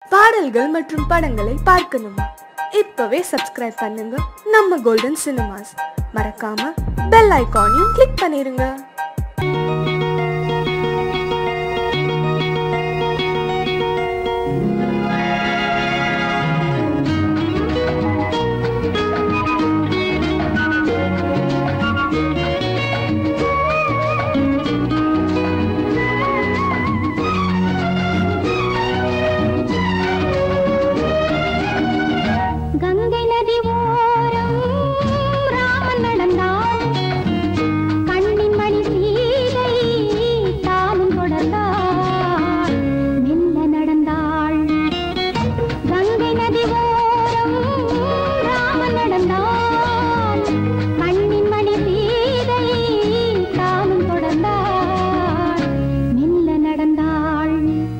பாடல்கள் மற்றும் படங்களை பார்க்கணுமா இப்பவே சப்ஸ்கிரைப் பண்ணுங்க நம்ம கோல்டன் சினிமாஸ் மறக்காம பெல் ஐகானையும் கிளிக் பண்ணிருங்க கங்கை நதி ஓரம் ராமன் நடந்தான் கண்ணின் மணி சீதை தானும் தொடர்ந்தாள் மெல்ல நடந்தாள் கங்கை நதி ஓரம் ராமன் நடந்தான் கண்ணின் மணி சீதை தானும் தொடர்ந்தாள் மெல்ல நடந்தாள்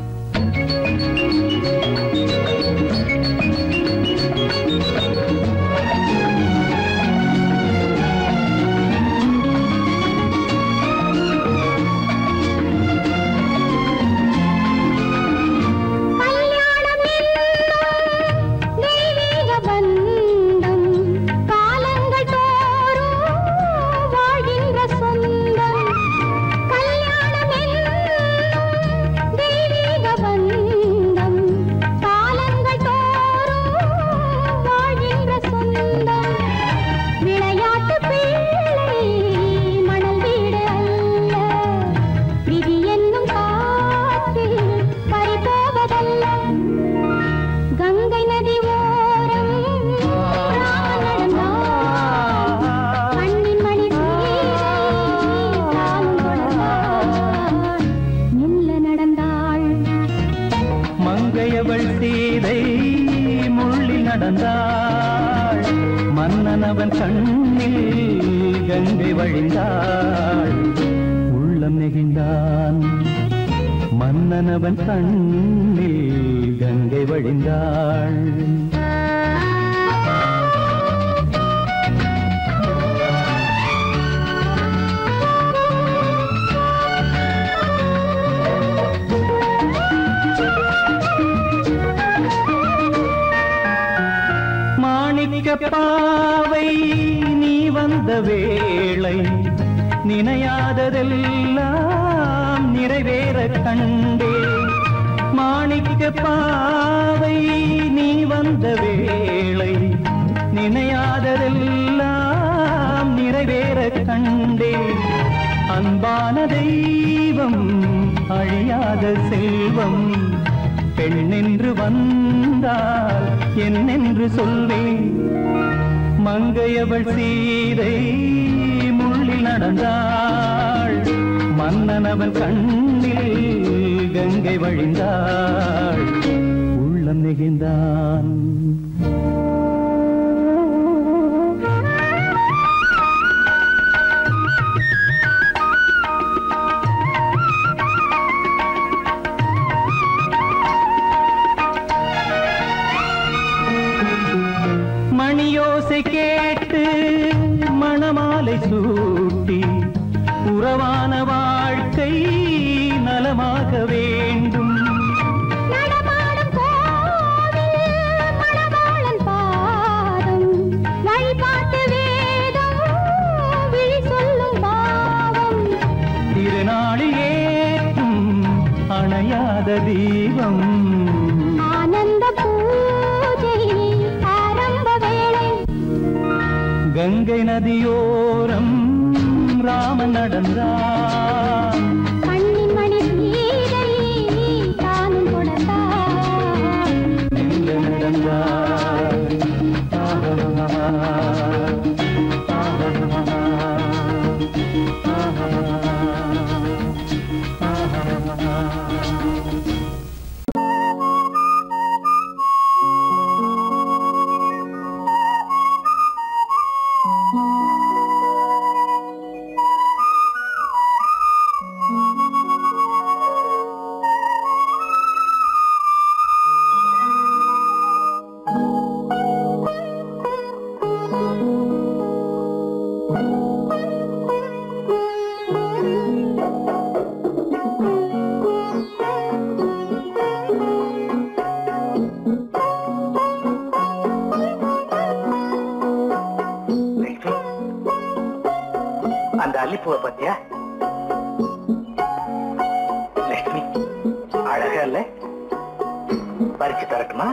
கல்யாணம் என்னும் தெய்வீக பந்தம் காலங்கள் தோறும் வாழ்கின்ற சொந்தம் கல்யாணம் என்னும் தெய்வீக பந்தம் காலங்கள் தோறும் வாழ்கின்ற சொந்தம் விளையாட்டு பிள்ளை மணல் வீடு அல்ல விதி என்னும் காற்றில் பறிபோவதல்ல கங்கை நதி ஓரம் ராமன் நடந்தான். கண்ணின் மணி சீதை தானும் தொடர்ந்தாள். மெல்ல நடந்தாள் மங்கையவள் சீதை முள்ளில் நடந்தாள் மன்னனவன் கண்ணில் கங்கை வழிந்தாள் உள்ளம் நெகிழ்ந்தான் மன்னனவன் கண்ணில் கங்கை வழிந்தாள் மாணிக்க பாவை நீ வந்த வேளை நினையாததெல்லாம் நிறைவேற கண்டே மாணிக்க பாவை நீ வந்த வேளை நினையாததெல்லாம் நிறைவேற கண்டே அன்பான தெய்வம் அழியாத செல்வம் பெண்ணென்று வந்தால் என்னென்று சொல்வேன் மங்கையவள் சீதை முள்ளில் நடந்தாள் மன்னனவன் கண்ணில் கங்கை வழிந்தாள் உள்ளம் நெகிழ்ந்தான் மணியோசை கேட்டு மணமாலை சூட்டி உறவான வாழ்க்கை நலமாக வேண்டும் நடமாடும் கோவில் மணவாளன் பாதம் வழிபாட்டு வேதம் விழி சொல்லும் பாவம் திருநாளில் ஏற்றும் அணையாத தீபம் ஆனந்த பூஜை ஆரம்ப வேளை கங்கை நதியோரம் ராமன் நடந்தான் கண்ணின் மணி சீதை தானும் தொடர்ந்தாள் மெல்ல நடந்தான் ஆஹா, அல்லிப்பூவை பத்தியா லட்சுமி அழகா இல்ல பறிச்சு தரட்டுமா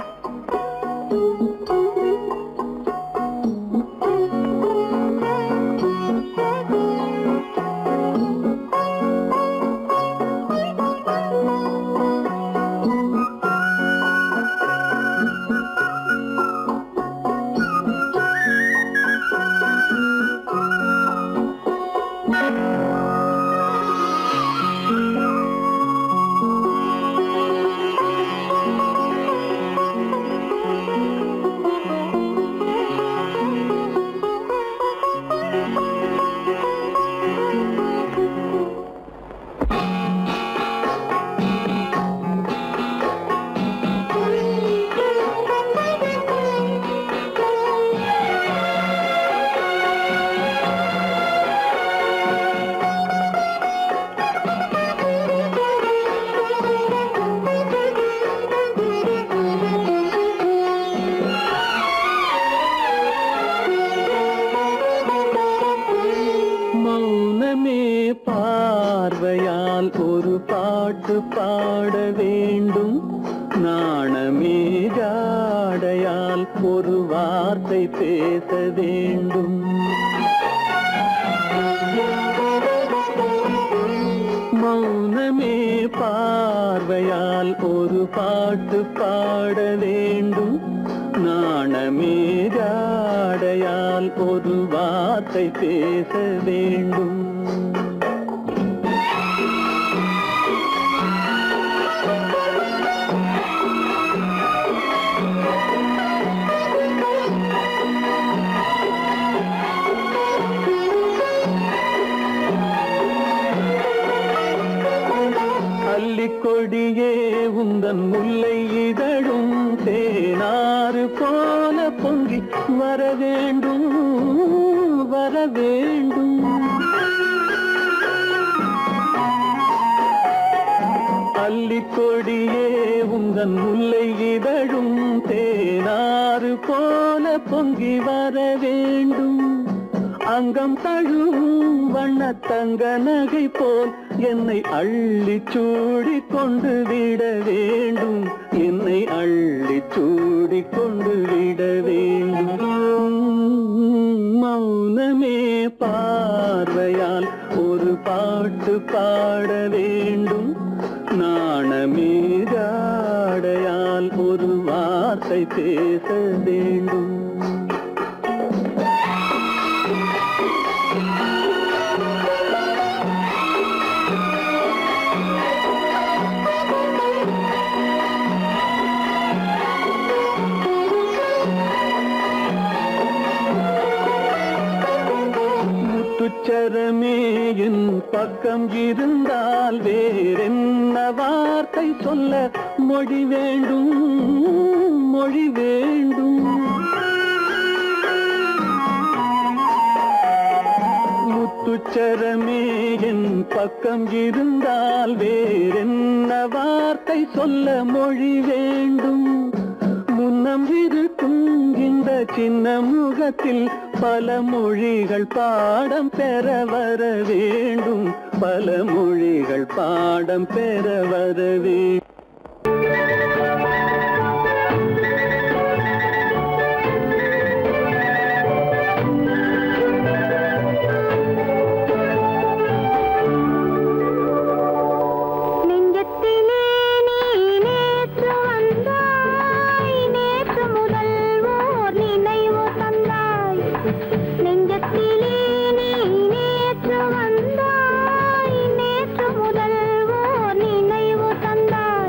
மௌனமே பார்வையால் ஒரு பாட்டு பாட வேண்டும் நாணமே ஜாடையால் ஒரு வார்த்தை பேச வேண்டும் மௌனமே பார்வையால் ஒரு பாட்டு பாட வேண்டும் நாணமே ஜாடையால் ஒரு வார்த்தை பேச வேண்டும் அல்லிக்கொடியே உந்தன் முல்லை இதழும் தேனாறு போல பொங்கி வர வேண்டும் வர வேண்டும் அல்லிக்கொடியே உந்தன் முல்லை இதழும் தேனாறு போல பொங்கி வர வேண்டும் அங்கம் தழுவும் வண்ணத்தங்க நகை போல் என்னை அள்ளி சூடி கொண்டு விட வேண்டும் என்னை அள்ளி சூடி கொண்டு விட வேண்டும் மௌனமே பார்வையால் ஒரு பாட்டு பாட வேண்டும் நாணமே ஜாடையால் ஒரு வார்த்தை பேச வேண்டும் முத்துச்சரமே என் பக்கம் இருந்தால் வேறென்ன வார்த்தை சொல்ல மொழி வேண்டும் மொழி வேண்டும் முத்துச்சரமே என் பக்கம் இருந்தால் வேறென்ன வார்த்தை சொல்ல மொழி வேண்டும் முன்னம் இருக்கும் இந்த சின்ன முகத்தில் பல மொழிகள் பாடம் பெற வர வேண்டும் பல மொழிகள் பாடம் பெற வர வேண்டும் நெஞ்சத்திலே நீ நேற்று வந்தாய் நேற்று முதல் ஓர் நினைவு தந்தாய் நெஞ்சத்திலே நீ நேற்று வந்தாய் நேற்று முதல் ஓர் நினைவு தந்தாய்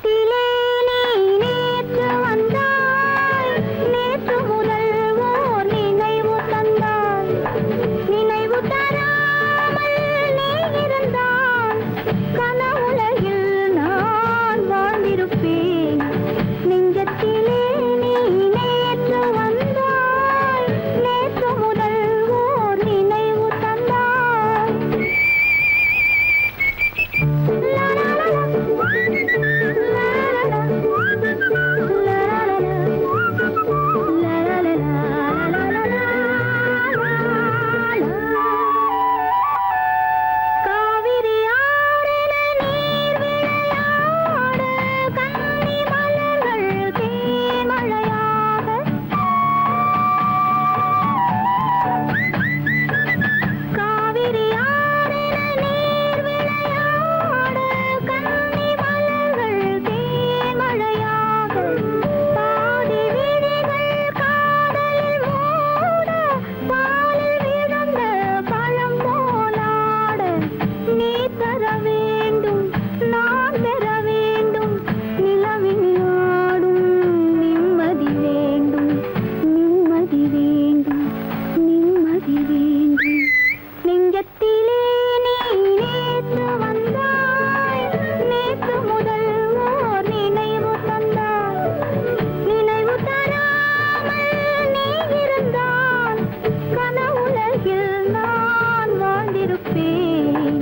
நெஞ்சத்திலே நீ நேற்று வந்தாய் நேற்று முதல் ஓர் நினைவு தந்தாய் நினைவு தராமல் நீ இருந்தால் கனவுலகில் நான் வாழ்ந்திருப்பேன் நெஞ்சத்திலே நீ நேற்று வந்தாய் நேற்று முதல் ஓர் நினைவு தந்தாய் லா லா லா காவிரி ஆறின நீர் விளையாட கன்னி மலர்கள் தேன்மழையாக காவிரி ஆறின நீர் விளையாட கன்னி மலர்கள் தேன்மழையாக பாதி விழிகள் காதலில் மூட பாலில் விழுந்த பழம் போலாட நீ தர வேண்டும் நான் பெற வேண்டும் நிலவில் ஆடும் நிம்மதி வேண்டும் நிம்மதி வேண்டும் நிம்மதி வேண்டும் நெஞ்சத்திலே நீ நேற்று வந்தாய் நேற்று முதல் ஓர் நினைவு தந்தாய் நினைவு தராமல் நீ இருந்தால் கனவுலகில் நான் வாழ்ந்திருப்பேன்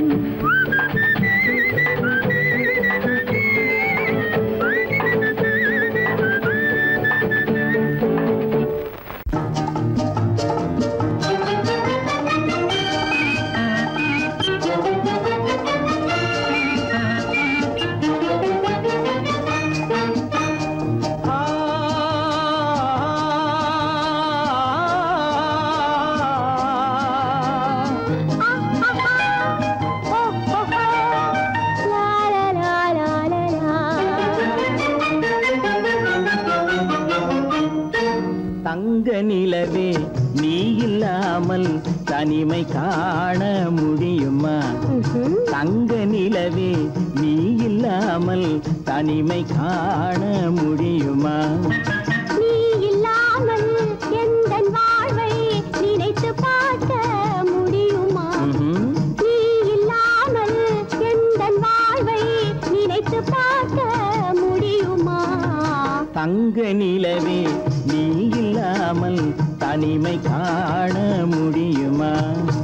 தங்க நிலவே நீ இல்லாமல் தனிமை காண முடியுமா தங்க நிலவே நீ இல்லாமல் தனிமை காண முடியுமா நீ இல்லாமல் எந்தன் வாழ்வை நினைத்து பார்க்க முடியுமா ம்ஹும். நீ இல்லாமல் எந்தன் வாழ்வை நினைத்து பார்க்க முடியுமா தங்க நிலவே நீ இல்லாமல் தனிமை காண முடியுமா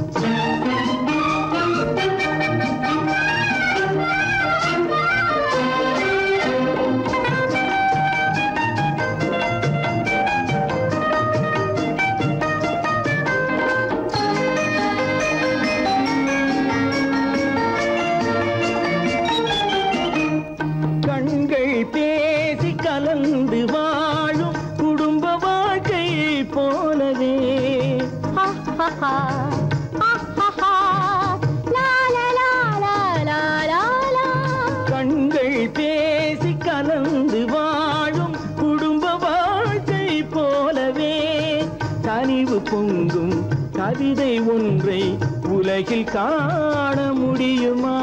கண்கள் பேசி கலந்து வாழும் குடும்ப வாழ்க்கை போலவே ஆஹாஹா, ஆஹாஹா, லா, லா, லா, லா, லா, லா, லா. கண்கள் பேசி கலந்து வாழும் குடும்ப வாழ்க்கை போலவே கனிவு பொங்கும் கவிதை ஒன்றை உலகில் காண முடியுமா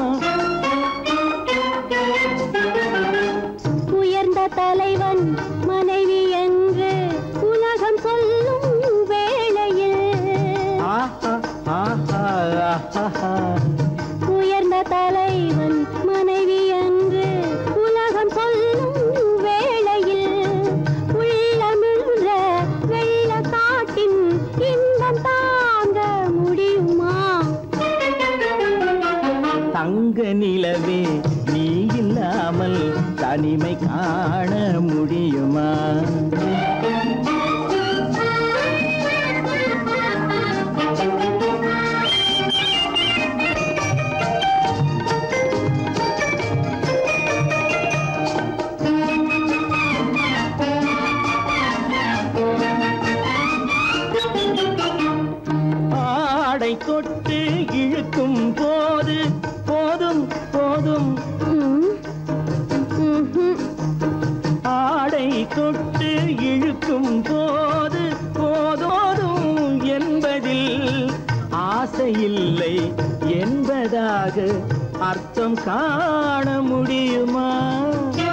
உயர்ந்த தலைவன் மனைவி என்று உலகம் சொல்லும் வேளையில் ஆஹா ஆஹா ஆஹா உயர்ந்த தலைவன் மனைவி என்று உலகம் சொல்லும் வேளையில் உள்ளமிழ்ற வெள்ள காட்டின் இன்பம் தாங்க முடியுமா தங்க நிலவே நீ இல்லாமல் தனிமை காண முடியுமா ஆடை தொட்டு இழுக்கும் போது போதும் போதும் ம், ம்ஹும். ஆடை தொட்டு இழுக்கும் போது போதோதும் என்பதில் ஆசையில்லை என்பதாக அர்த்தம் காண முடியுமா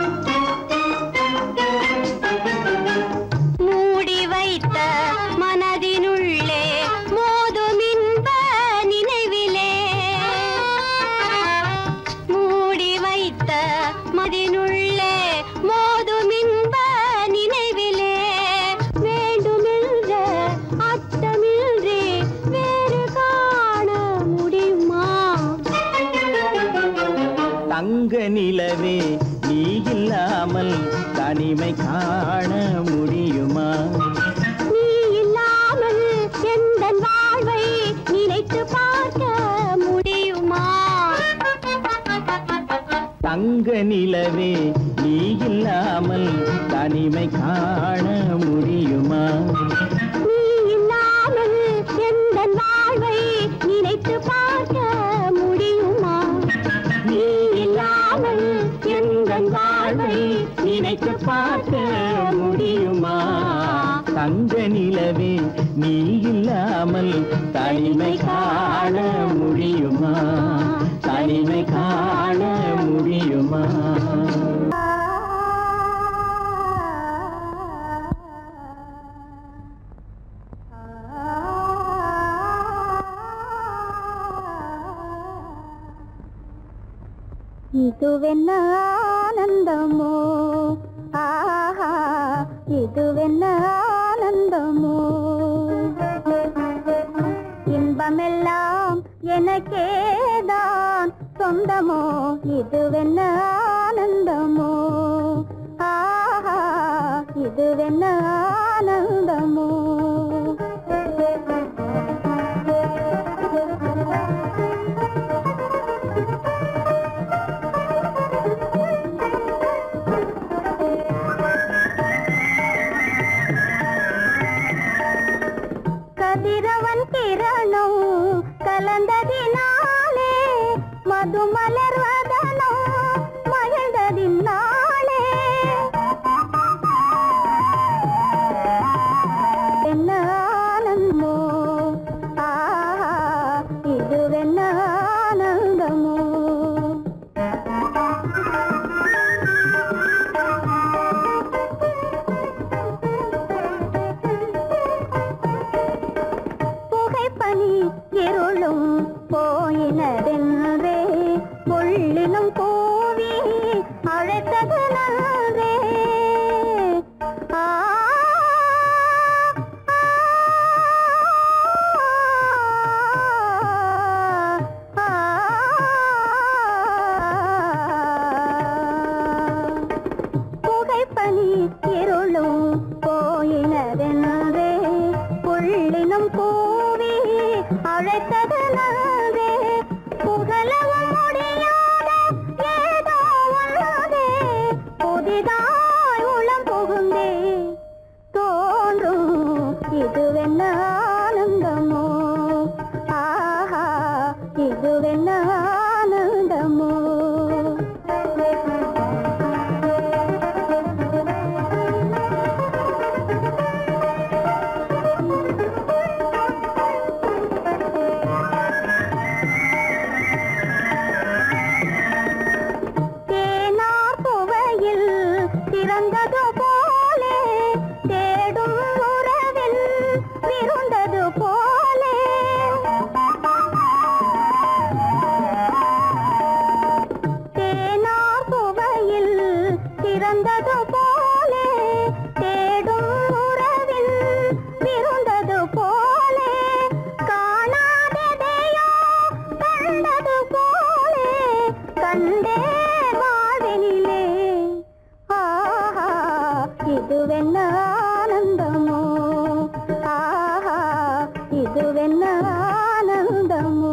தங்க நிலவே நீ இல்லாமல் தனிமை காண முடியுமா நீ இல்லாமல் எந்தன் வாழ்வை நினைத்து பார்க்க முடியுமா தங்க நிலவே நீ இல்லாமல் தனிமை காண முடியுமா நீ இல்லாமல் எந்தன் வாழ்வை நினைத்து பார்க்க முடியுமா நீ இல்லாமல் எங்கள் வாழ்வை நினைத்து பார்க்க முடியுமா தங்க நிலவே நீ இல்லாமல் தனிமை காண முடியுமா தனிமை காண முடியுமா இதுவென்ன ஆனந்தமோ ஆஹா இதுவென்ன ஆனந்தமோ இன்பமெல்லாம் எனக்கேதான் சொந்தமோ இதுவென்ன ஆனந்தமோ ஆஹா இதுவென்ன ஆனந்தமோ கதிரவன் கிரணம் கலந்ததினாலே மது மலர்வதனோ மகிழ்ந்ததினாலே என்ன ஆனந்தமோ ஆஹா இதுவென்ன ஆனந்தமோ புகைப்பனி இருளும் போயினதென்றே புள்ளினும் கூவி அழைத்தது நன்றே ஆ, ஆ, ஆ. புகைப்பனி இருளும் போயினதென்றே புள்ளினும் கூவி அழைத்தது நன்றே புகழவும் முடியாத ஏதோ உள்ளதே புதிதாய் உளம் புகுந்தே தோன்றும் இதுவென்ன ஆனந்தமோ ஆஹா இதுவென்ன ஆனந்தமோ தேனார் புவையில் திறந்தது போலே தேடும் உறவில் விருந்தது போலே தேனார் புவையில் திறந்தது போலே தேடும் உறவில் விருந்தது போலே காணாததையோ கண்டது போலே கண்டே வாழ்வினிலே ஆஹா இதுவென்ன ஆனந்தமோ ஆஹா இதுவென்ன ஆனந்தமோ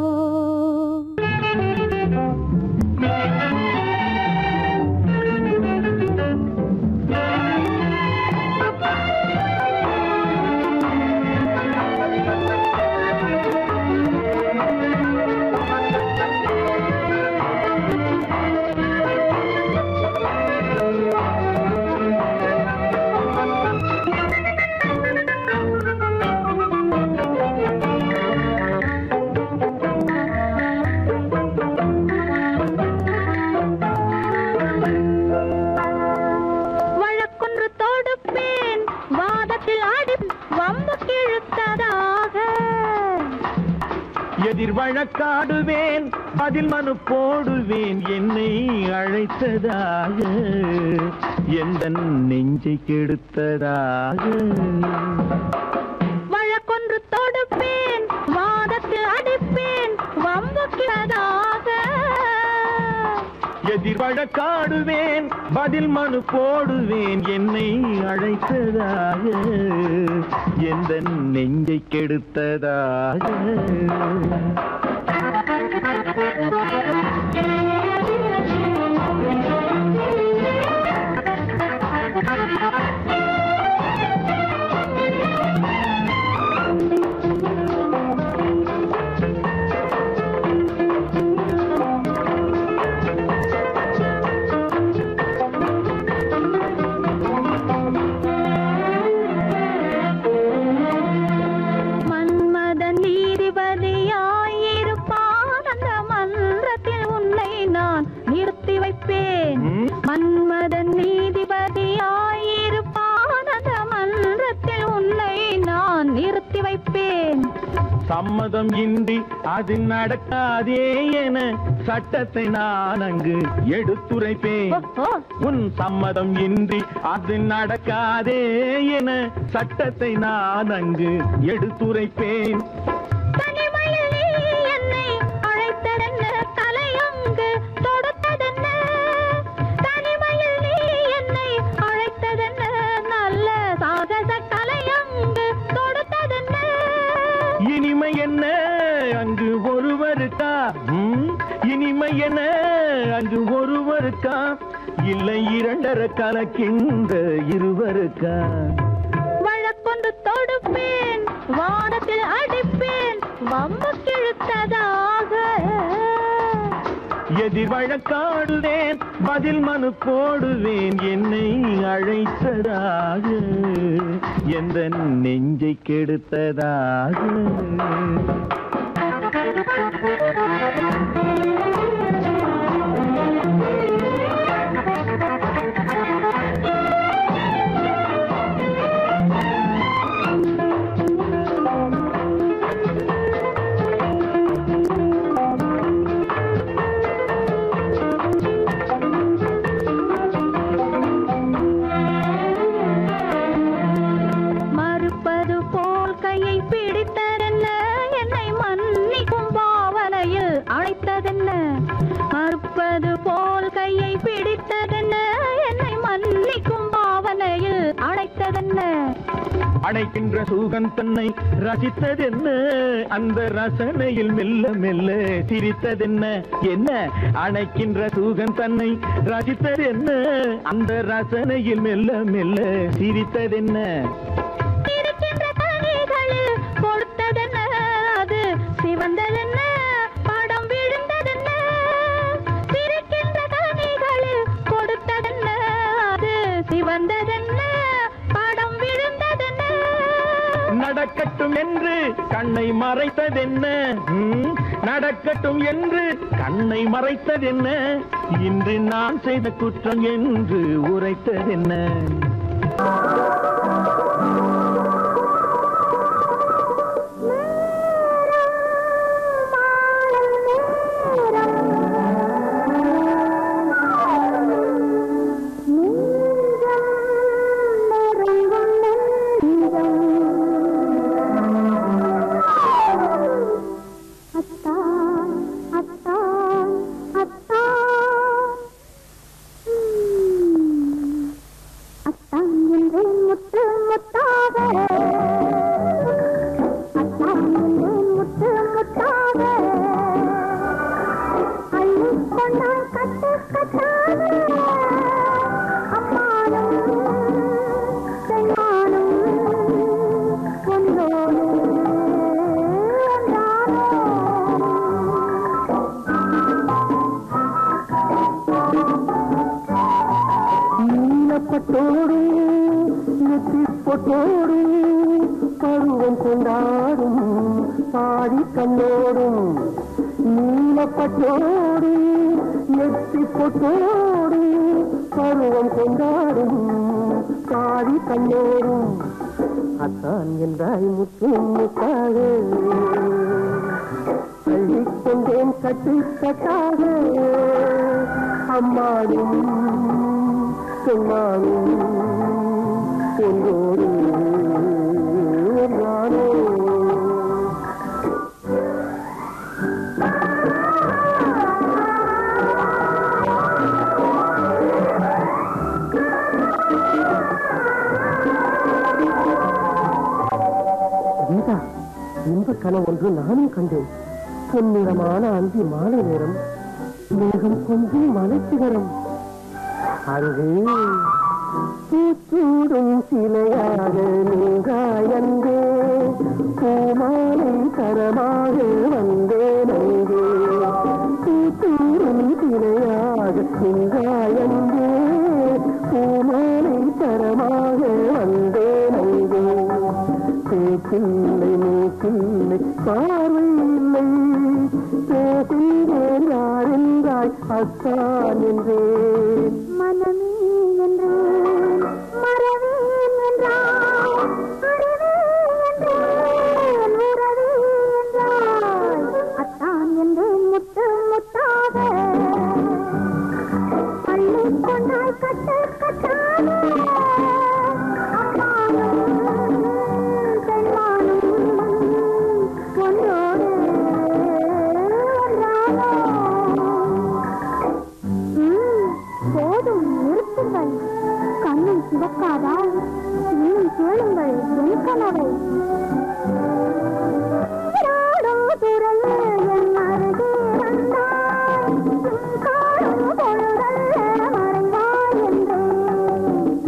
வழக்கொன்று தொடுப்பேன் வாதத்தில் ஆடி வம்பு கிழுத்ததாக எதிர் வழக்காடுவேன் அதில் மனு போடுவேன் என்னை அழைத்ததாக எந்த நெஞ்சை கெடுத்ததாக வழக்கொன்று தொடுப்பேன் வாதத்தில் அடிப்பேன் வம்பு கிழதாக எதிர் வழக்காடுவேன் பதில் மனு போடுவேன் என்னை அழைத்ததாக எந்த நெஞ்சை கெடுத்ததாக மன்மதன் நீதிபதியாயிருப்பான் அந்த மன்றத்தில் உன்னை நான் நிறுத்தி வைப்பேன் ம்? மன்மதன் நீதிபதியாயிருப்பான் அந்த மன்றத்தில் உன்னை நான் நிறுத்தி வைப்பேன் சம்மதம் இன்றி அது நடக்காதே என சட்டத்தை நான் அங்கு எடுத்துரைப்பேன் ஓஹோ, உன் சம்மதம் இன்றி அது நடக்காதே என சட்டத்தை நான் அங்கு எடுத்துரைப்பேன் தனிமையில் நீ என்னை அழைத்ததென்ன தலையங்கு தொடுத்ததென்ன தனிமையில் நீ என்னை அழைத்ததென்ன நல்ல சாகச தலையங்கு தொடுத்ததென்ன இனிமை என்ன அங்கு ஒருவருக்கா ம்? இனிமை என்ன அங்கு ஒருவருக்கா இல்லை இரண்டரை கலக்கின்ற இருவருக்கா வழக்கொண்டு தொடுப்பேன் வானத்தில் அடிப்பேன் வம்பு கிழுத்ததாக எதிர் வழக்காடுவேன் பதில் மனு போடுவேன் என்னை அழைத்ததாக எந்த நெஞ்சை கெடுத்ததாக மறுப்பது போல் கையை பிடித்ததென்ன என்னை மன்னிக்கும் பாவனையில் அழைத்ததென்ன மறுப்பது போல் கையை பிடித்ததென்ன என்னை மன்னிக்கும் பாவனையில் அழைத்ததென்ன அணைக்கின்ற சூகன் தன்னை ரசித்ததென்ன அந்த ரசனையில் மெல்ல மெல்ல சிரித்ததென்ன என்ன அணைக்கின்ற சூகன் தன்னை ரசித்ததென்ன அந்த ரசனையில் மெல்ல மெல்ல சிரித்ததென்ன இருக்கின்ற கனிகளில் கொடுத்ததென்ன அது சிவந்ததென்ன படம் விழுந்ததென்ன இருக்கின்ற கனிகளில் கொடுத்ததென்ன அது சிவந்ததென்ன படம் விழுந்ததென்ன நடக்கட்டும் என்று கண்ணை மறைத்ததென்ன ம், நடக்கட்டும் என்று கண்ணை மறைத்ததென்ன இன்று நான் செய்த குற்றம் என்று உரைத்ததென்ன அத்தான் அத்தான் அத்தான் உம். அத்தான் என்று முத்து முத்தாக அத்தான் என்று முத்து முத்தாக அள்ளிக் கொண்டால் கட்டு கட்டாக அம்மானும் பெண்ணானும் ஒன்றோடு ஒன்றானோ நீலப்பட்டோடும் நெத்திப்பொட்டோடும் பருவம் கொண்டாடும் பாடி கண்ணோடும் நீலப்பட்டோடும் நெத்திப்பொட்டோடும் பருவம் கொண்டாடும் பாடி கண்ணோடும் அத்தான் என்றாய் முத்து முத்தாக அள்ளிக்கொண்டேன் கட்டு கட்டாக அம்மாடும் சொன்னாலும் ஒன்றோடு நானோ ஆ இன்ப கனவு ஒன்று நானும் கண்டேன் பொன்னிறமான அந்தி மாலை நேரம் மேகம் கொஞ்சம் மலைச்சிகரம் அங்கு பூச்சூடும் சிலையாக நின்றாயந்தே பூமாலை தரமாக வந்தேன் அங்கே பூச்சூடும் சிலையாக நின்றாயந்தே பூமாலை தரமாக வந்தேன் அங்கே பேச்சில்லை மூக்கில்லை பார்வை இல்லை பேசுகிறேன் யார் என்றாய் அத்தான் என்றேன் மனமே என்றேன் மறவேன் என்றாய் அறிவே என்றேன் உறவே என்றாய் அத்தான் என்றேன் முத்து முத்தாக அள்ளி கொண்டாய் கட்டு கட்டாக அம்மானும் பெண்மானும் ஒன்றோடு ஒன்றாக ம், போதும் நிறுத்துங்கள் கண்ணை சிவக்காதா இன்னும் கேளுங்கள் என் கனவை நீராடும் துறையே என் அருகே வந்தாய். உன் காணும் பொழுதல்ல மறைவாய் என்றேன்.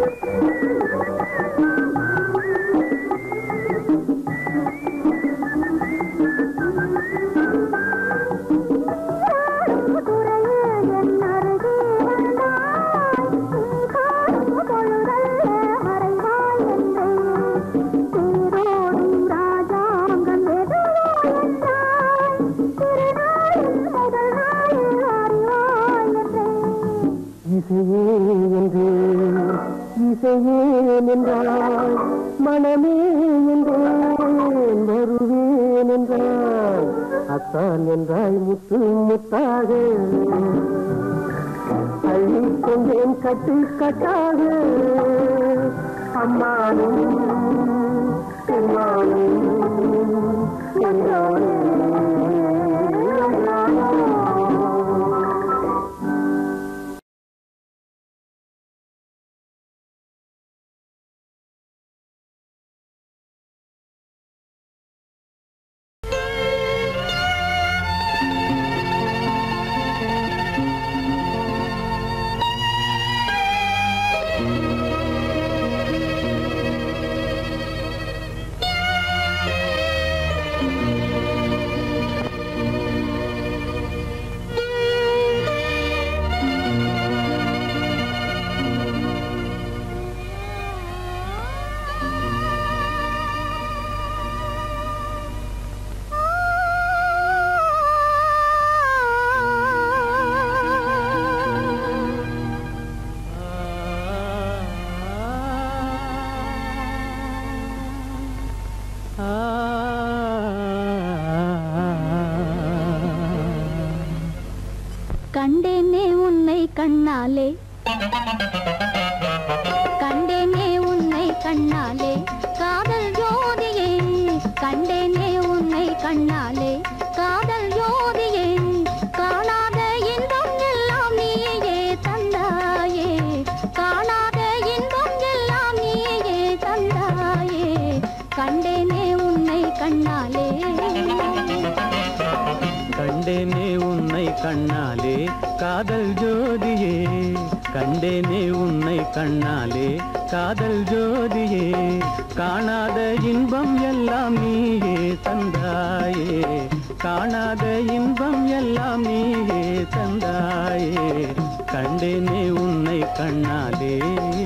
நீராடும் துறையே என் அருகே வந்தாய். உன் காணும் பொழுதல்ல மறைவாய் என்றேன். தேரோடும் ராஜாங்கம் எதுவோ என்றாய். திருநாளின் முதல் நாளில் அறிவாய் என்றேன். இசையே என்று இசையே என்றாய் மனமே என்றேன் வருவேன் என்றாய் அத்தான் என்றாய் முத்து முத்தாக அள்ளிக் கொண்டேன் கட்டு கட்டாக அம்மானும் பெண்மானும் என்றோடு கண்டேனே உன்னை கண்ணாலே கண்டேனே உன்னை கண்ணாலே காதல் ஜோதியே கண்டேனே உன்னை கண்ணாலே காதல் ஜோதியே காணாத இன்பம் எல்லாம் நீயே தந்தாயே காணாத இன்பம் எல்லாம் நீயே தந்தாயே கண்டேனே உன்னை கண்ணாலே கண்டேனே உன்னை கண்ணாலே காதல் ஜோதியே கண்டேனே உன்னை கண்ணாலே காதல் ஜோதியே காணாத இன்பம் எல்லாம் நீயே தந்தாயே காணாத இன்பம் எல்லாம் நீயே தந்தாயே கண்டேனே உன்னை கண்ணாலே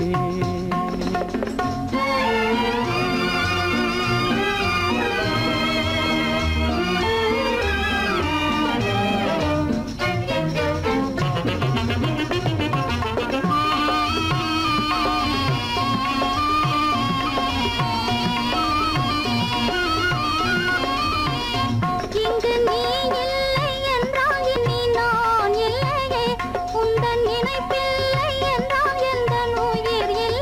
இங்கு நீ இல்லை என்றால் இனி நான் இல்லையே உந்தன் நினைப்பில்லை என்றால் எந்த உயிர்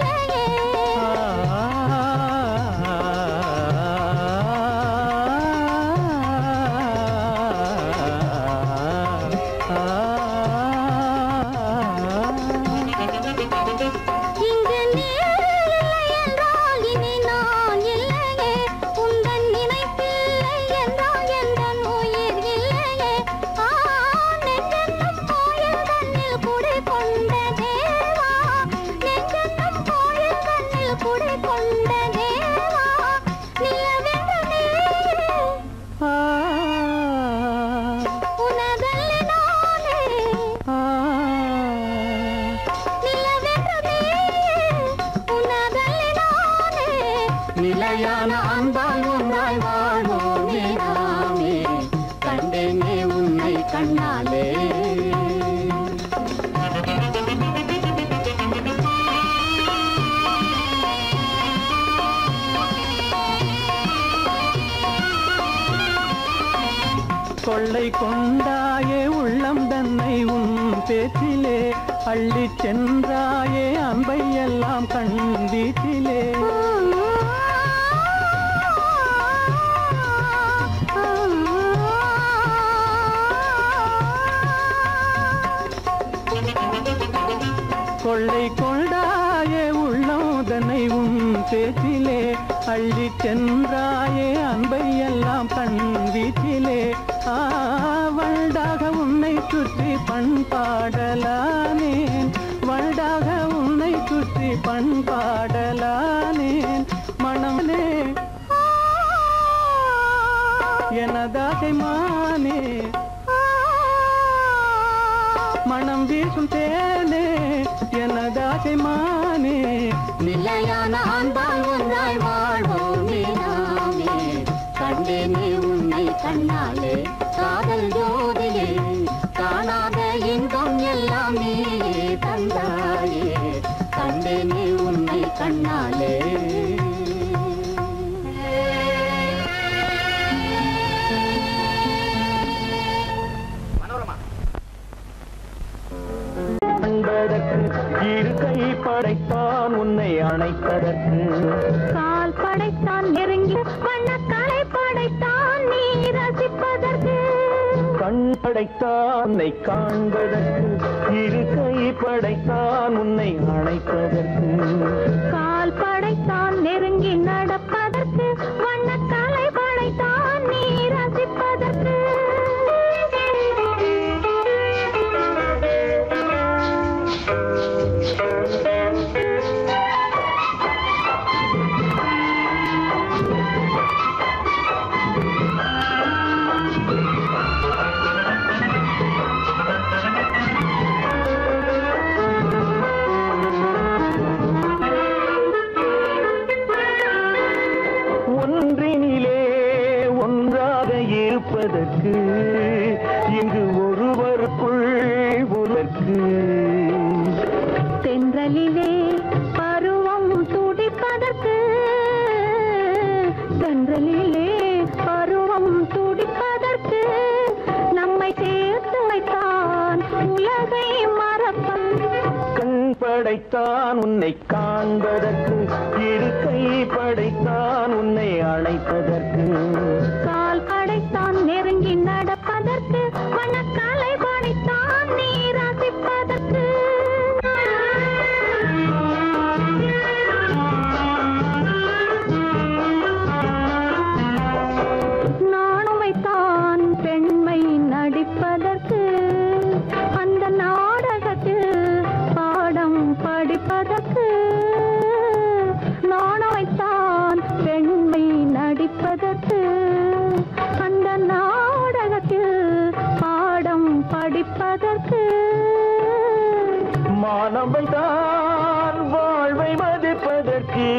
நிலையான அன்பால் ஒன்றாய் வாழ்வோமே நாமே கண்டேனே உன்னை கண்ணாலே கொள்ளை கொண்டாயே உள்ளம் தன்னை உன் பேச்சிலே அள்ளிச் சென்றாயே அன்பை எல்லாம் கண் வீட்டிலே கொள்ளை கொண்டாயே உள்ளம் தன்னை உன் பேச்சிலே அள்ளிச் சென்றாயே அன்பை எல்லாம் கண் வீட்டிலே ஆவல்டாக உன்னை சுற்றி பண்பாடலானேன் வல்டாக உன்னை சுற்றி பண்பாடலானேன் மனமே எனதாசை மானே மனம் வீசும் தேனே எனதாசை மானே நிலையான அன்பால் ஒன்றாய் வாழ்வோமே நாமே கண்டேனே உன்னை கண்ணாலே காதல் ஜோதியே காணாத இன்பம் எல்லாம் நீயே தந்தாயே கண்டேனே உன்னை கண்ணாலே அன்பதற்கு இரு கை படைத்தான் உன்னை அணைப்பதற்கு கால் படைத்தான் நெருங்கி வண்ணக்காலை படைத்தான் நீ ரசிப்பதற்கு கண் படைத்தான் உன்னை காண்பதற்கு இரு கை படைத்தான் உன்னை அணைப்பதற்கு கால் படைத்தான் நெருங்கி நடப்பதற்கு வண்ணக்காலை படைத்தான் நீ ரசிப்பதற்கு ஒன்றினிலே ஒன்றாக இருப்பதற்கு இங்கு ஒருவருக்குள் ஒருவருக்கு தென்றலிலே பருவம் துடிப்பதற்கு தென்றலிலே பருவம் துடிப்பதற்கு நம்மை சேர்த்து வைத்தான் உலகை மறப்பன் கண் படைத்தான் உன்னை காண்பதற்கு இரு கை படைத்தான் உன்னை அணைப்பதற்கு கால் படைத்தான் நெருங்கி நடப்பதற்கு மணக்காலை படைத்தான் நீ ரசிப்பதற்கு நானும் வைத்தான் பெண்மை நடிப்பதற்கு அந்த நாடகத்தில் பாடம் படிப்பதற்கு நானும் வைத்தான் பெண்மை நடிப்பதற்கு அந்த நாடகத்தில் பாடம் படிப்பதற்கு மானவை தான் வாழ்வை மதிப்பதற்கு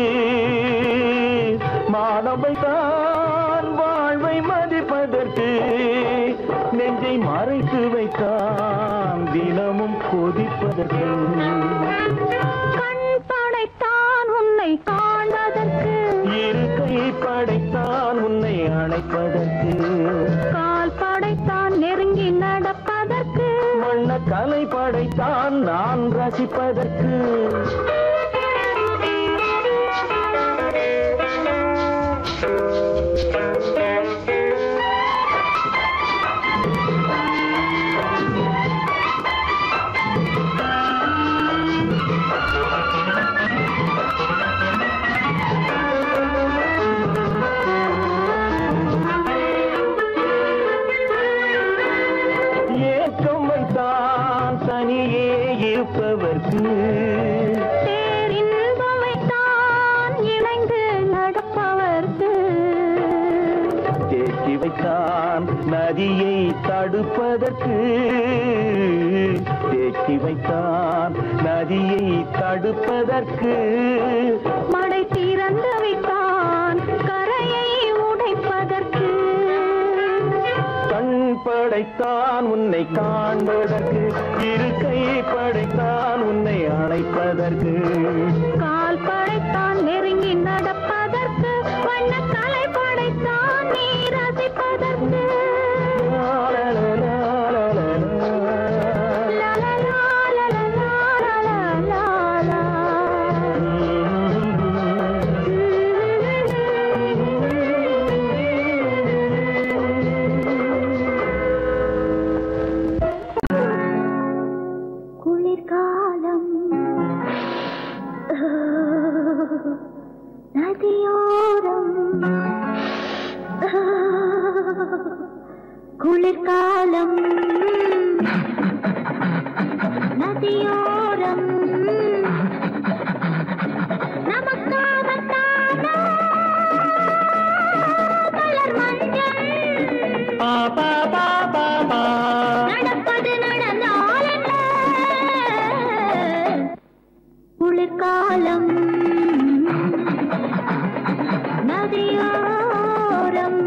மானவை தான் வாழ்வை மதிப்பதற்கு நெஞ்சை மறைத்து வைத்தான் தினமும் கொதிப்பதற்கு கண் படைத்தான் உன்னை காண்பதற்கு இரு கை படைத்தான் உன்னை அணைப்பதற்கு கால் படைத்தான் நெருங்கி நடப்பதற்கு வண்ண கலை படைத்தான் நான் ரசிப்பதற்கு ஏக்கம் வைத்தான் தனியே இருப்பவர்க்கு பேரின்பம் வைத்தான் இணைந்து நடப்பவர்க்கு தேக்கி வைத்தான் நதியை தடுப்பதற்கு தேக்கி வைத்தான் நதியை தடுப்பதற்கு மடை திறந்து வைத்தான் படைத்தான் உன்னை காண்பதற்கு இரு கை படைத்தான் உன்னை அணைப்பதற்கு கால் படைத்தான் நெருங்கி நடப்பதற்கு வண்ண கலை படைத்தான் நீ ரசிப்பதற்கு லா, லா, லா, லா, லா, லா, லா, லா, லா. குளிர்காலம் நதியோரம் குளிர்காலம் நதியோரம் நமக்காகத்தானோ மலர் மஞ்சள் பா பா பா பா பா நடப்பது நடந்தால் என்ன? குளிர்காலம் நதியோரம்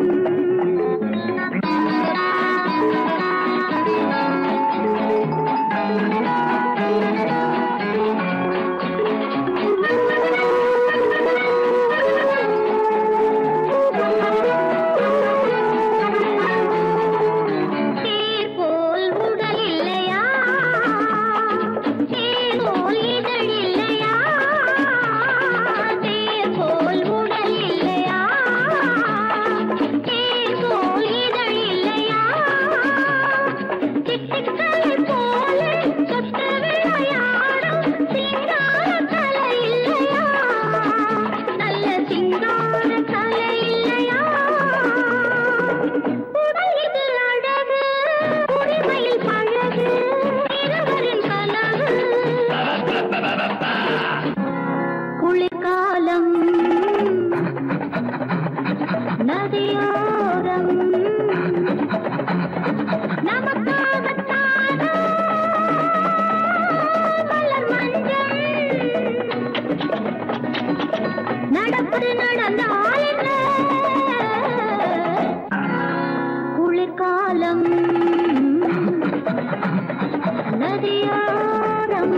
தேர் போல் உடல் இல்லையா தேர் போல் இதழ் இல்லையா தேர் போல் உடல் இல்லையா தேர் போல் இதழ் இல்லையா சிட்டுக்களை போல சுற்று விளையாடும் சிங்கார கலை இல்லையா நல்ல சிங்கார கலை இல்லையா உடல் இது அழகு உரிமையில் பழகு இருவரின் கனவு குளிர்காலம் நதியோரம் நமக்காகத்தானோ மலர் மஞ்சள் நடப்பது நடந்தால் என்ன குளிர்காலம் நதியோரம்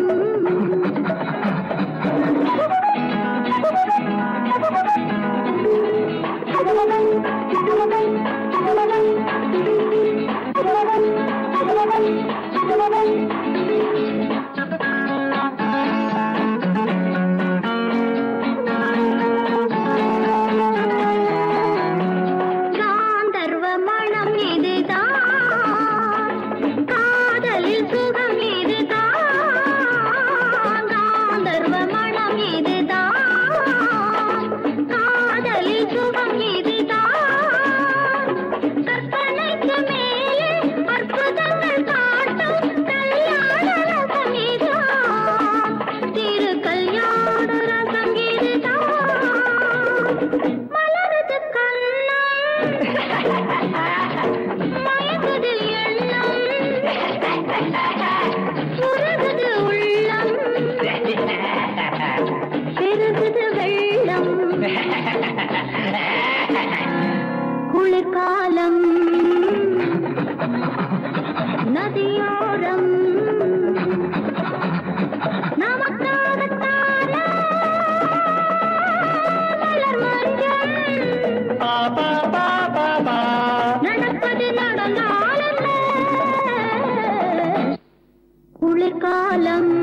காந்தர்வ மனம் இதுதான் காதலில் சுகம் இதுதான் காந்தர்வ மனம் இதுதான் காதலில் சுகம் இதுதான் கற்பனைக்கு மேலே அற்புதங்கள் காட்டும் கல்யாண ரசம் இதுதான் திரு கல்யாண ரசம் இதுதான் மலரது கண்ணம் மயங்குது எண்ணம் உருகுது உள்ளம் பெருகுது வெள்ளம் குளிர்காலம் நதியோரம் நமக்காகத்தானோ மலர் மஞ்சள் பா பா பா பா பா நடப்பது நடந்தால் என்ன? குளிர்காலம்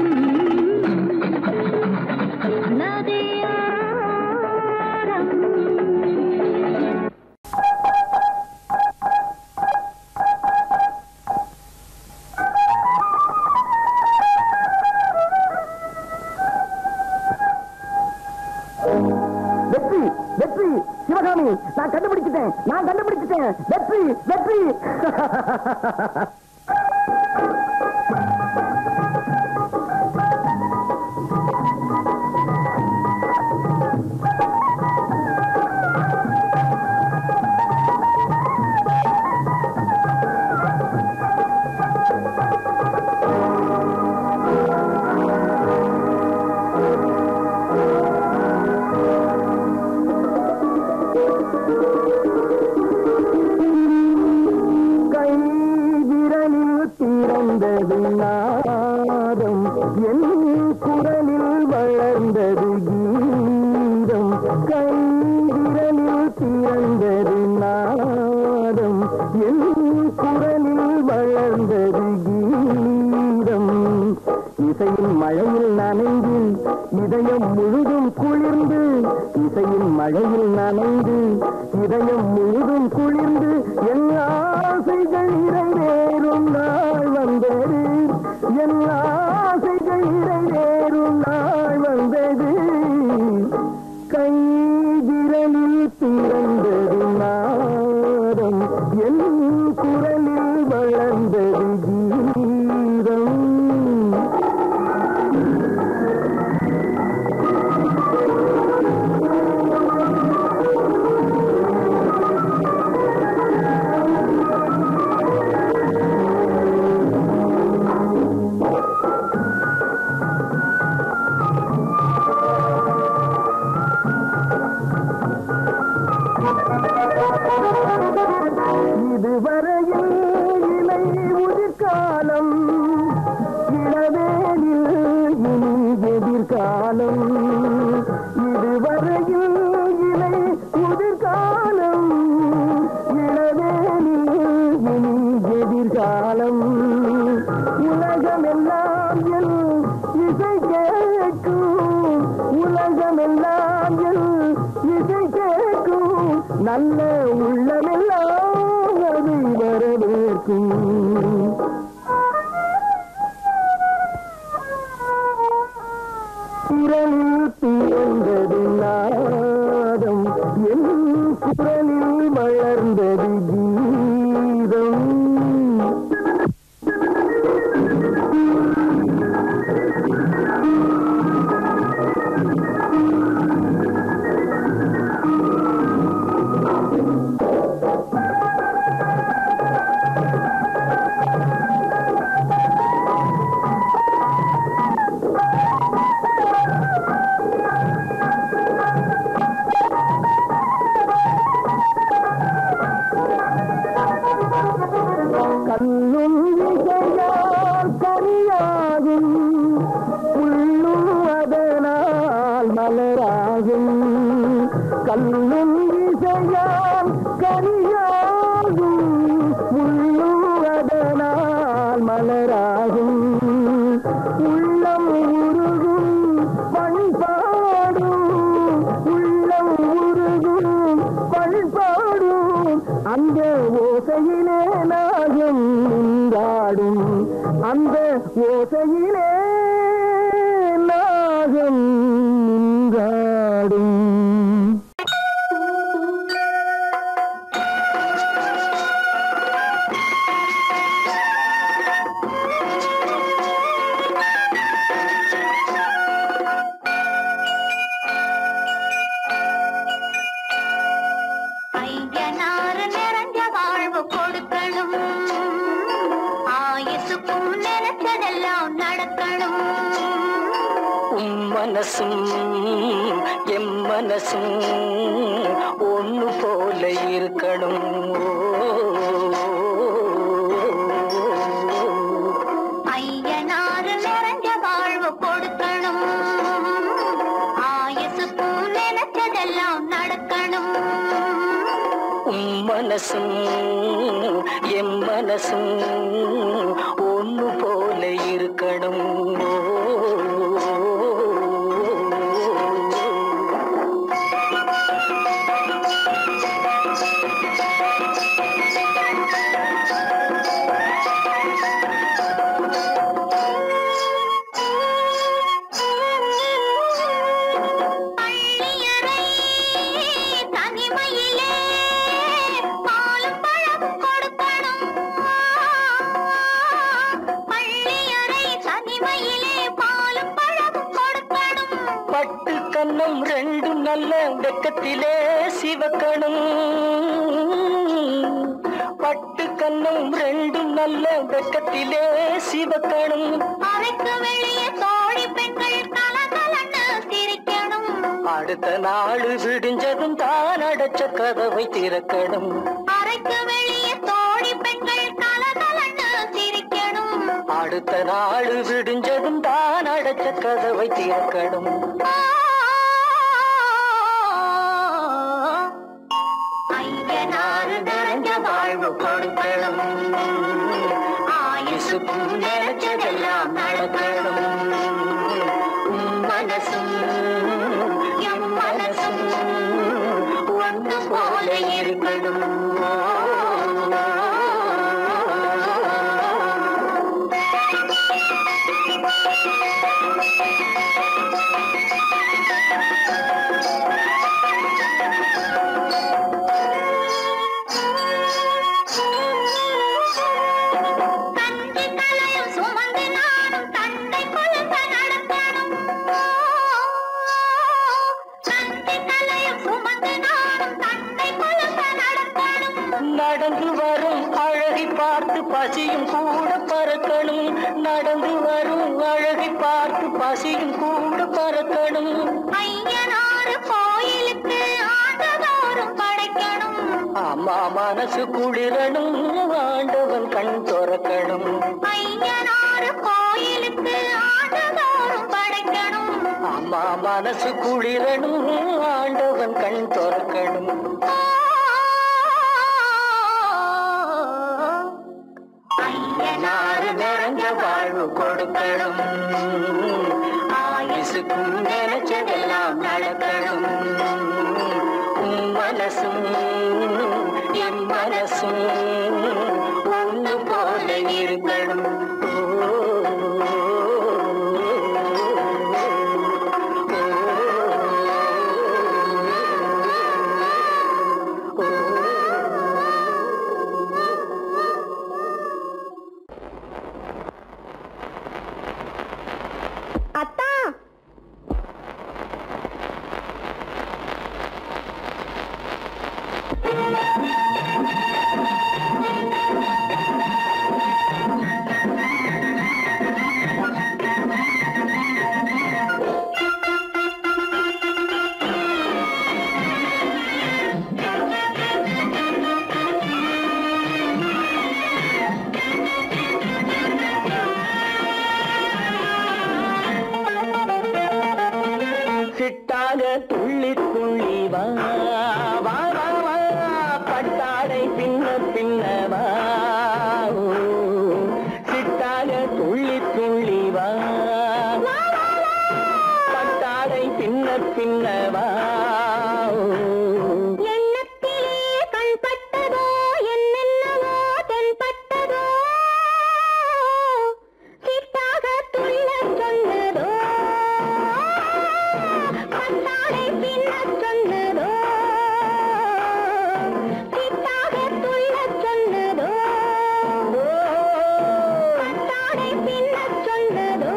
நதியோரம் வெற்றி வெற்றி சிவகாமி நான் கண்டுபிடிச்சிட்டேன் நான் கண்டுபிடிச்சிட்டேன் வெற்றி வெற்றி கை வளர்ந்தது கீதம் கைவிரலில் திறந்தது நாதம் என் குரலில் வளர்ந்தது கீதம் இசையின் மழையில் நனைந்து இதயம் முழுதும் குளிர்ந்து இசையின் மழையில் நனைந்து இதயம் முழுதும் குளிர்ந்து என் ஆசைகள் நிறைவேறும் நாள் வந்தது என் ஆசைகள் நிறைவேறும் நாள் வந்தது கை விரலில் திறந்தது நாதம் என் குரலில் வளர்ந்தது கீதம் இதுவரையில் இலை உதிர்காலம் இளவேனில் இனி எதிர்காலம் இதுவரையில் இலை உதிர்காலம் இளவேனில் இனி எதிர்காலம் உலகமெல்லாம் என் இசை கேட்கும் உலகமெல்லாம் என் இசை கேட்கும் நல்ல உள்ளமெல்லாம் அதை வரவேற்கும் குரலில் பிறந்தது நாதம் என் குரலில் வளர்ந்தது கீதம் கல்லும் இசையால் கனியாகும் புல்லும் அதனால் மலராகும் கல்லும் இசையால் கனியாகும் புல்லும் அதனால் மலராகும் உள்ளம் உருகும் பண்பாடும் உள்ளம் உருகும் பண்பாடும் அந்த ஓசையிலே நாகம் நின்றாடும் அந்த ஓசையிலே நாகம் நின்றாடும் ஐயனாறு நிறைஞ்ச வாழ்வு கொடுக்கணும் ஆயுசுக்கும் நினைச்சதெல்லாம் நடக்கணும் உம் மனசும் எம் மனசும் ஒண்ணு போல இருக்கணும் ஐயனாறு நிறைஞ்ச வாழ்வு கொடுக்கணும் ஆயுசுக்கும் நினைச்சதெல்லாம் நடக்கணும் உம் மனசும் எம் மனசும் ஒண்ணு போல இருக்கணும் பள்ளியறை தனிமையிலே பாலும் பழமும் கொடுக்கணும் பள்ளியறை தனிமையிலே பாலும் பழமும் கொடுக்கணும் பட்டு கன்னம் ரெண்டும் நல்ல வெக்கத்திலே சிவக்கணும் பட்டு கன்னம் ரெண்டும் நல்ல வெக்கத்திலே சிவக்கணும் அறைக்கு வெளியே தோழி பெண்கள் கலகலன்னு சிரிக்கணும் அடுத்த நாள் விடிஞ்சதும் தான் அடைச்ச கதவை திறக்கணும் அறைக்கு வெளியே தோழி பெண்கள் கலகலன்னு சிரிக்கணும் அடுத்த நாள் விடிஞ்சதும் தான் அடைச்ச கதவை திறக்கணும் ஐயனாறு நிறைஞ்ச வாழ்வு கொடுக்கணும் ஆயுசுக்கும் நினைச்சதெல்லாம் நடக்கணும் உம் மனசும் எம் மனசும் ஒன்று போல இருக்கணும் தந்தை தலையில் சுமந்து நானும் தந்தை கொழுந்த நடக்கணும் தந்தை தலையில் சுமந்து நானும் தந்தை கொழுந்த நடக்கணும் நடந்து வரும் அழகை பார்த்து பசியும் கூட பறக்கணும் நடந்து வரும் அழகை பார்த்து பசியும் கூட பறக்கணும் ஐயனாறு கோயிலுக்கு ஆண்டதோறும் படைக்கணும் அம்மா மனசு குளிரணும் ஆண்டவன் கண் துறக்கணும் ஐயனாறு கோயிலுக்கு ஆண்டதோறும் படைக்கணும் அம்மா மனசு குளிரணும் ஆண்டவன் கண் துறக்கணும் ஐயனாறு நிறைஞ்ச வாழ்வு கொடுக்கணும் ஆயுசுக்கும் நினைச்சதெல்லாம் நடக்கணும் உம் மனசும் என் மனசும் ஒன்று போல இருக்கணும் அத்தா சிட்டாக துள்ளி துள்ளி வா வா வா வா பட்டாடை பின்ன பின்ன வா ஓ, சிட்டாக துள்ளி துள்ளி வா பட்டாடை பின்ன பின்ன வா ஓ. எண்ணத்திலே கண்பட்டதோ என்னென்னவோ தென்பட்டதோ சிட்டாக துள்ள சொன்னதோ பட்டாடை பின்ன சொன்னதோ சிட்டாக துள்ள சொன்னதோ பட்டாடை பின்ன சொன்னதோ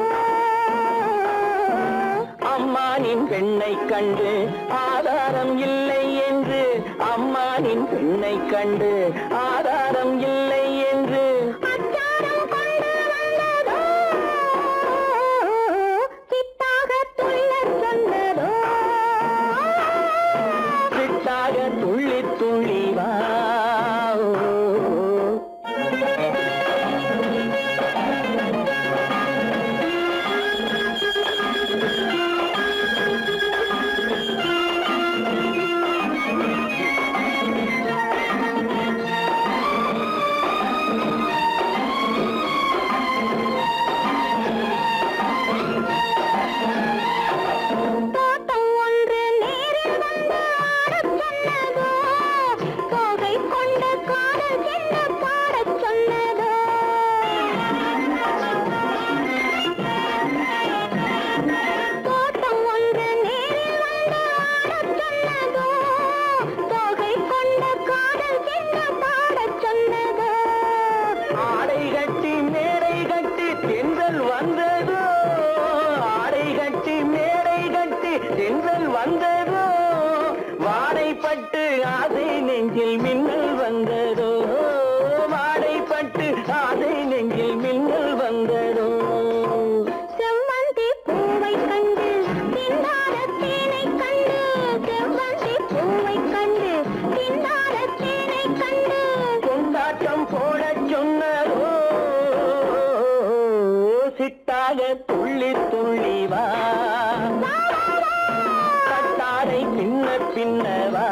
அம்மானின் பெண்ணை கண்டு ஆதாரம் இல்லை என்று அம்மானின் பெண்ணை கண்டு ஆதாரம் இல்லை என்று அச்சாரம் கொண்டு வந்ததோ சித்தாக துள்ள சொன்னதோ சிட்டாக துள்ளி துள்ளி வா தோட்டம் ஒன்று நேரில் வந்து ஆடச் சொன்னதோ தோகை கொண்ட காதல் என்ன பாடச் சொன்னதோ தோட்டம் ஒன்று நேரில் வந்து ஆடச் சொன்னதோ தோகை கொண்ட காதல் என்ன பாடச் சொன்னதோ ஆடை கட்டி மேடை கட்டி தென்றல் வந்ததோ ஆடை கட்டி மேடை கட்டி தென்றல் வந்ததோ வாடைப்பட்டு ஆசை நெஞ்சில் மின்னல் வந்ததோ வாடைப்பட்டு ஆசை நெஞ்சில் மின்னல் வந்ததோ செவ்வந்தி பூவை கண்டு திண்டாட தேனை கண்டு செவ்வந்தி பூவை கண்டு திண்டாட தேனை கண்டு கொண்டாட்டம் போடச் சொன்னதோ துள்ளி துள்ளி வா கட்டாரை பின்ன பின்ன வா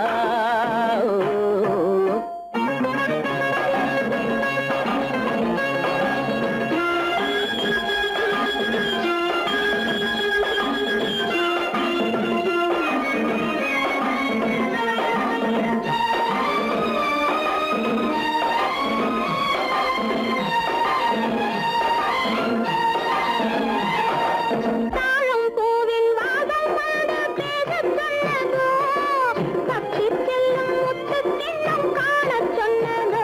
தாழம் பூவின் வாசம் பாட பேசச் சொன்னதோ பக்ஷி செல்லும் முத்து கிண்ணம் காணச் சொன்னதோ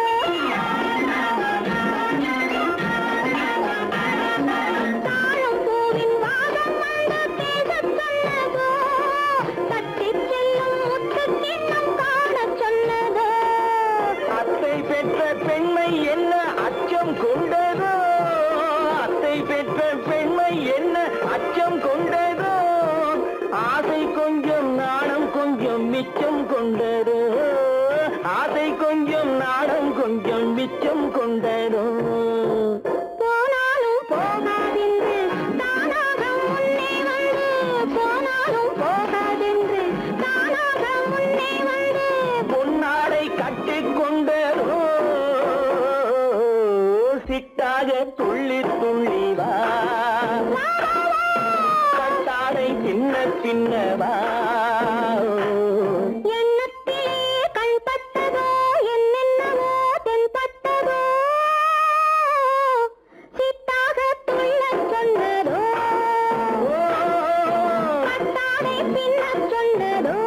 தாழம் பூவின் வாசம் பாட பேசச் சொன்னதோ பக்ஷி செல்லும் முத்து கிண்ணம் காணச் சொன்னதோ அத்தை பெற்ற பெண்மை என்ன அச்சம் கொண்டதோ அத்தை பெற்ற பெண்மை என்ன அச்சம் கொண்டதோ ஆசை கொஞ்சம் நாணம் கொஞ்சம் மிச்சம் கொண்டதோ ஆசை கொஞ்சம் நாணம் கொஞ்சம் மிச்சம் கொண்டதோ போனாலும் போகாதென்று தானாக முன்னே வந்து போனாலும் போகாதென்று தானாக முன்னே வந்து பொன்னாடை கட்டிக் கொண்டதோ சிட்டாக துள்ளி துள்ளி வா கட்டாடை சின்ன சின்னவா எண்ணத்திலே கண்பட்டதோ என்னென்னவோ தென்பட்டதோ சித்தாக துள்ளச் சொன்னதோ கட்டாடை பின்னச் சொன்னதோ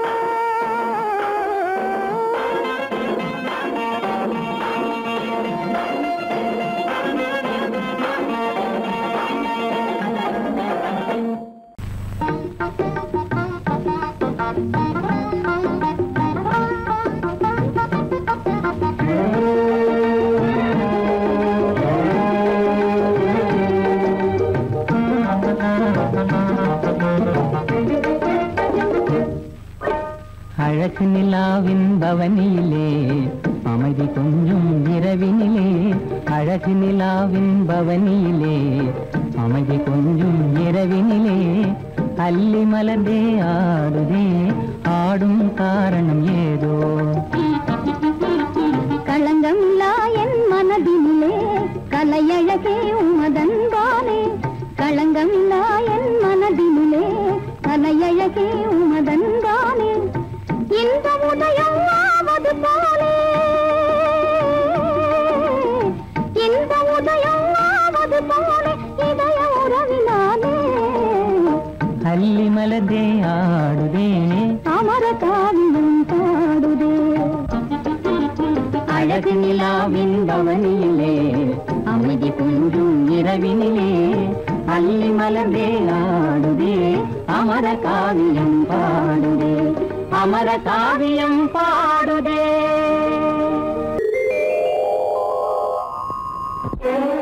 அழகு நிலாவின் பவனியிலே அமைதி கொஞ்சம் இரவினிலே அழகு நிலாவின் பவனியிலே அமைதி கொஞ்சம் இரவினிலே அல்லி மலர்ந்தே ஆடுதே ஆடும் காரணம் ஏதோ களங்கமில்லா என் மனதினிலே கலையழகே உமதன்பானே களங்கமில்லா என் மனதினிலே கலையழகே உமதன்பானே இந்த உதயம் ஆவது போலே இந்த உதயம் ஆவது போலே இதய உறவினாலே அல்லி மலர்ந்தே ஆடுதே அமர காவியம் பாடுதே அழகு நிலாவின் பவனியிலே அமைதி கொஞ்சம் இரவினிலே அள்ளி மலர்ந்தே ஆடுதே அமர காவியம் பாடுதே அமர காவியம் பாடுதே